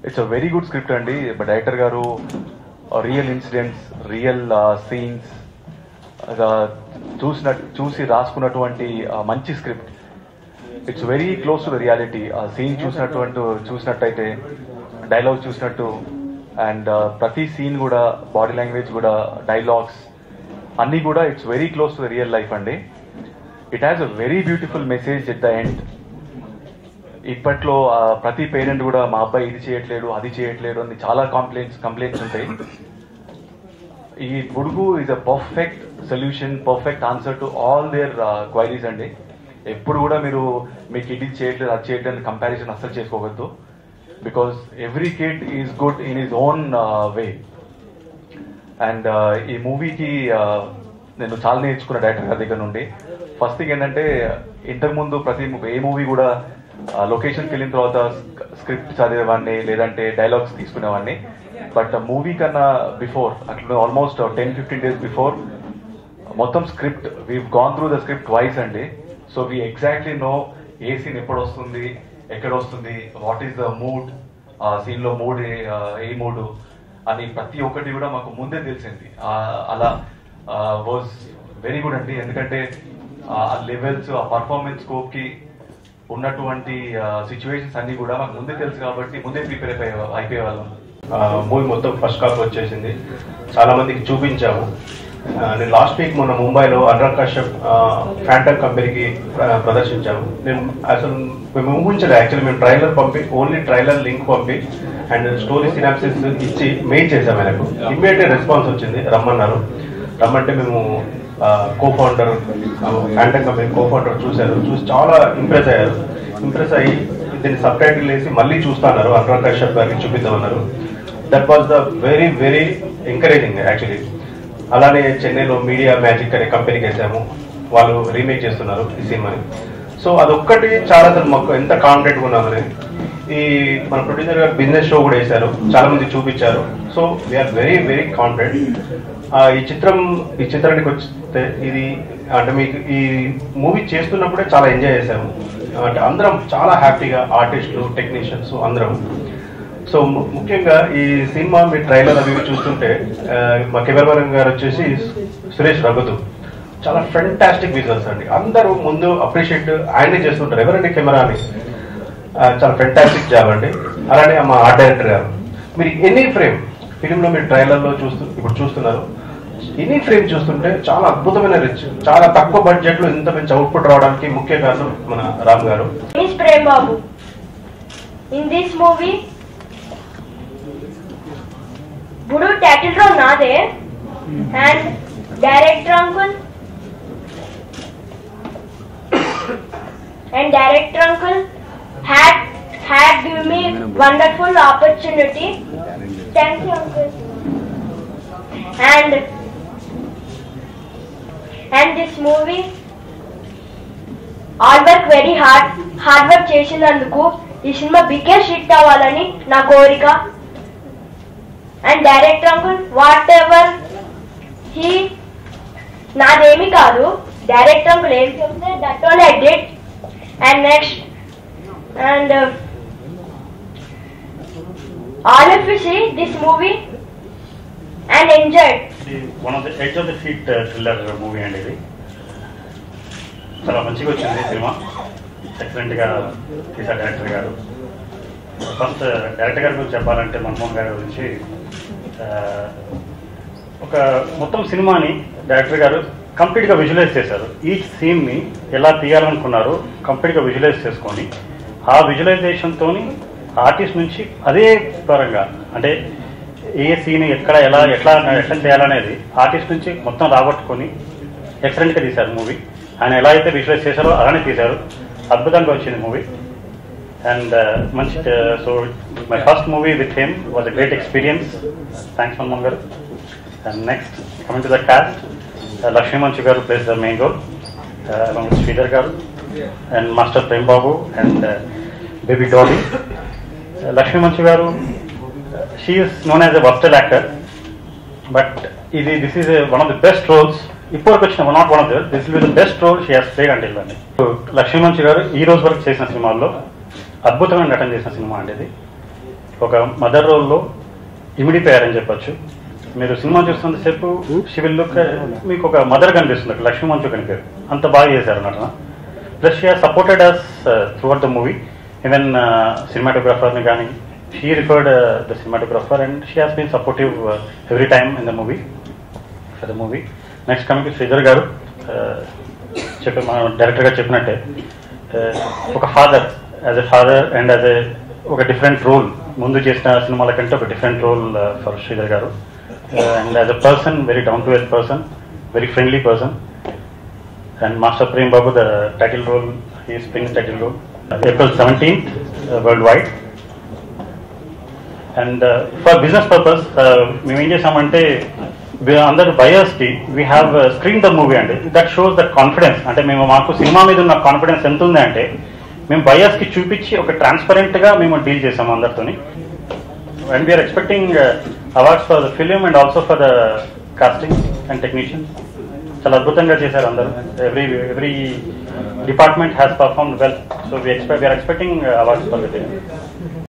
It's a very good script అండి director గారు real incidents real scenes చూసిన చూసి రాసుకున్నటువంటి uh, మంచి script it's very close to the reality ఆ సీన్ చూసినటువంటి చూసినట్టయితే డైలాగ్ చూసినట్టు అండ్ ప్రతి సీన్ కూడా బాడీ లాంగ్వేజ్ కూడా డైలాగ్స్ అన్నీ కూడా it's very close to the real life అండి it has a very beautiful message at the end ఇప్పట్లో ఆ, ప్రతి పేరెంట్ కూడా మా అబ్బాయి ఇది చేయట్లేడు అది చేయట్లేడు అని చాలా కంప్లైంట్స్ కంప్లైంట్స్ ఉంటాయి ఈ Budugu is a perfect solution perfect answer to all their queries అండి ఎప్పుడు కూడా మీరు మీ కిడ్ ఇది చేయట్లేదు అది చేయట్లేదు కంపారిజన్ అస్సలు చేసుకోవద్దు because every kid is good in his own way and ఈ మూవీకి నేను చాలా నేర్చుకున్న డైరెక్టర్ గారి దగ్గర నుండి ఫస్ట్ థింగ్ ఏంటంటే ఇంతకు ముందు ప్రతి mo- ఏ మూవీ కూడా లొకేషన్కి వెళ్ళిన తర్వాత స్క్రిప్ట్ చదివేవాడిని లేదంటే డైలాగ్స్ తీసుకునేవాడిని బట్ మూవీ కన్నా బిఫోర్ అట్లా almost ten fifteen days before మొత్తం script we gone through the script wise అండి సో వీ ఎగ్జాక్ట్లీ నో ఏ సీన్ ఎప్పుడు వస్తుంది ఎక్కడ వస్తుంది వాట్ ఈస్ ద మూడ్ ఆ సీన్ లో మూడ్ ఏ మూడ్ అని ప్రతి ఒక్కటి కూడా మాకు ముందే తెలిసింది ఆ, అలా వాజ్ వెరీ గుడ్ అండి ఎందుకంటే ఆ లెవెల్స్ ఆ పర్ఫార్మెన్స్ స్కోప్ కి ఉన్నటువంటి సిచ్యువేషన్స్ అన్ని కూడా మాకు ముందే తెలుసు కాబట్టి ముందే ప్రిపేర్ అయిపోయే అయిపోయేవాళ్ళం మూవీ మొత్తం ఫస్ట్ కాపీ వచ్చేసింది చాలా మందికి చూపించాము ఆ, నేను లాస్ట్ వీక్ మొన్న ముంబైలో అనురాగ్ కశ్యప్ ఫ్యాంటమ్ కంపెనీకి ప్ర- ప్రదర్శించాము నేను అసలు మేము ఊహించలేదు యాక్చువల్లీ మేము ట్రైలర్ పంపి ఓన్లీ ట్రైలర్ లింక్ పంపి అండ్ స్టోరీ సినాప్సిస్ ఇచ్చి మెయిల్ చేసాం ఆయనకు ఇమ్మీడియట్ రెస్పాన్స్ వచ్చింది రమ్మన్నారు రమ్మంటే మేము co founder Phantom company co founder చూశారు చూసి చాలా ఇంప్రెస్ అయ్యారు ఇంప్రెస్ అయ్యి దీన్ని సబ్ టైటిల్ వేసి మళ్ళీ చూస్తున్నారు అనురాగ్ కశ్యప్ గారికి చూపిద్దామన్నారు that was the very very encouraging actually అలానే చెన్నైలో మీడియా మ్యాజిక్ అనే కంపెనీకి వేసాము వాళ్ళు రీమేక్ చేస్తున్నారు ఈ సినిమాని సో అదొక్కటి చాలా అసలు మాకు ఎంత కాన్ఫిడెంట్ ఉన్నామని ఈ మన ప్రొడ్యూసర్ గారు బిజినెస్ షో కూడా వేశారు చాలా మంది చూపించారు so we're very very confident ఈ చిత్రం ఈ చిత్రానికి వస్తే ఇది అంటే మీకు ఈ మూవీ చేస్తున్నప్పుడే చాలా ఎంజాయ్ చేశాము అంటే అందరం చాలా హ్యాపీగా ఆర్టిస్టులు టెక్నీషియన్స్ అందరం సో ము- ముఖ్యంగా ఈ సినిమా మీ ట్రైలర్ అవి ఇవి చూస్తుంటే ఆ, మా కెమెరామెన్ గారు వచ్చేసి సురేష్ రఘుతు చాలా ఫెంటాస్టిక్ విజువల్స్ అండి అందరూ ముందు అప్రిషియేట్ ఆయనే చేస్తుంటారు ఎవరండి కెమెరా అని ఆ, చాలా ఫెంటాస్టిక్ జాబ్ అండి అలానే మా ఆర్ట్ డైరెక్టర్ గారు మీరు ఎనీ ఫ్రేమ్ ఫిలింలో మీరు ట్రైలర్లో చూస్తూ ఇప్పుడు చూస్తున్నారు ఎనీ ఫ్రేమ్ చూస్తుంటే చాలా అద్భుతమైన రిచ్ చాలా తక్కువ బడ్జెట్ లో ఇంత మంచి అవుట్పుట్ రావడానికి ముఖ్య కారణం మన రామ్ గారు Miss Prem Babu. In this movie, Guru title ro Nade and director uncle and director uncle had had given me wonderful opportunity. Thank you, uncle. And and this movie all work very hard hard work చేసినందుకు ఈ సినిమా biggest hit అవ్వాలని నా కోరిక and director uncle whatever he నాదేమి కాదు director uncle ఏం చెప్తే that one I did and next and all of you see this movie and enjoy one of the edge of the feet thriller movie అండి ఇది చాలా మంచిగా వచ్చింది cinema excellent గా తీశారు డైరెక్టర్ గారు ఫస్ట్ డైరెక్టర్ గారి గురించి చెప్పాలంటే మన్మోహన్ గారి గురించి ఆ, ఒక మొత్తం సినిమాని డైరెక్టర్ గారు కంప్లీట్ గా విజువలైజ్ చేశారు ఈ సీన్ ని ఎలా తీయాలనుకున్నారు కంప్లీట్ గా విజువలైజ్ చేసుకొని ఆ విజువలైజేషన్ తోని ఆర్టిస్ట్ నుంచి అదే పరంగా అంటే ఏ సీన్ ఎక్కడ ఎలా ఎట్లా ఎట్లా చేయాలనేది ఆర్టిస్ట్ నుంచి మొత్తం రాబట్టుకొని ఎక్సలెంట్ గా తీశారు మూవీ ఆయన ఎలా అయితే విజువలైజ్ చేశారో అలానే తీశారు అద్భుతంగా వచ్చింది మూవీ అండ్ మంచి so my first movie with him was a great experience thanks Manmohan garu and next coming to the cast Lakshmi Manchu garu plays the main role Sridhar garu and master Prem Babu and baby Dolly Lakshmi Manchu garu she's known as a versatile actor but ఇది this is one of the best roles ఇప్పటికి వచ్చిన one not one of the this will the best role she has played అంటే ఇవ్వండి లక్ష్మీ మంచు గారు ఈ రోజు వరకు చేసిన సినిమాల్లో అద్భుతమైన నటన చేసిన సినిమా అండి ఇది ఒక మదర్ రోల్లో ఇమిడిపోయారని చెప్పొచ్చు మీరు సినిమా చూస్తున్నంతసేపు షివిల్ లుక్ మీకు ఒక మదర్ కనిపిస్తుంది లక్ష్మీ మంచు కనిపారు అంత బాగా చేశారు నటన plus she supported us throughout the movie even సినిమాటోగ్రాఫర్ని కానీ she referred the cinematographer and she has been supportive every time in the movie for the movie next coming to Sridhar garu చెప్పి మన డైరెక్టర్ గారు చెప్పినట్టే uh, ఒక father as a father and as a ఒక different role ముందు చేసిన సినిమాల కంటే ఒక different role for Sridhar garu and as a person very down to earth person very friendly person and master Prem Babu the title role ఈ spring title role April seventeenth worldwide and for business purpose మేము ఏం చేసామంటే we- అందరు buyers కి we have screen the movie అండి that shows that confidence అంటే మేము మాకు సినిమా మీద ఉన్న కాన్ఫిడెన్స్ ఎంత ఉంది అంటే మేము బయర్స్ కి చూపించి ఒక ట్రాన్స్పరెంట్ గా మేము డీల్ చేసాము అందరితోని and we're expecting awards for the film and also for the casting and technicians చాలా అద్భుతంగా చేశారు అందరూ every every department has perform well so we expect we're expecting awards for the film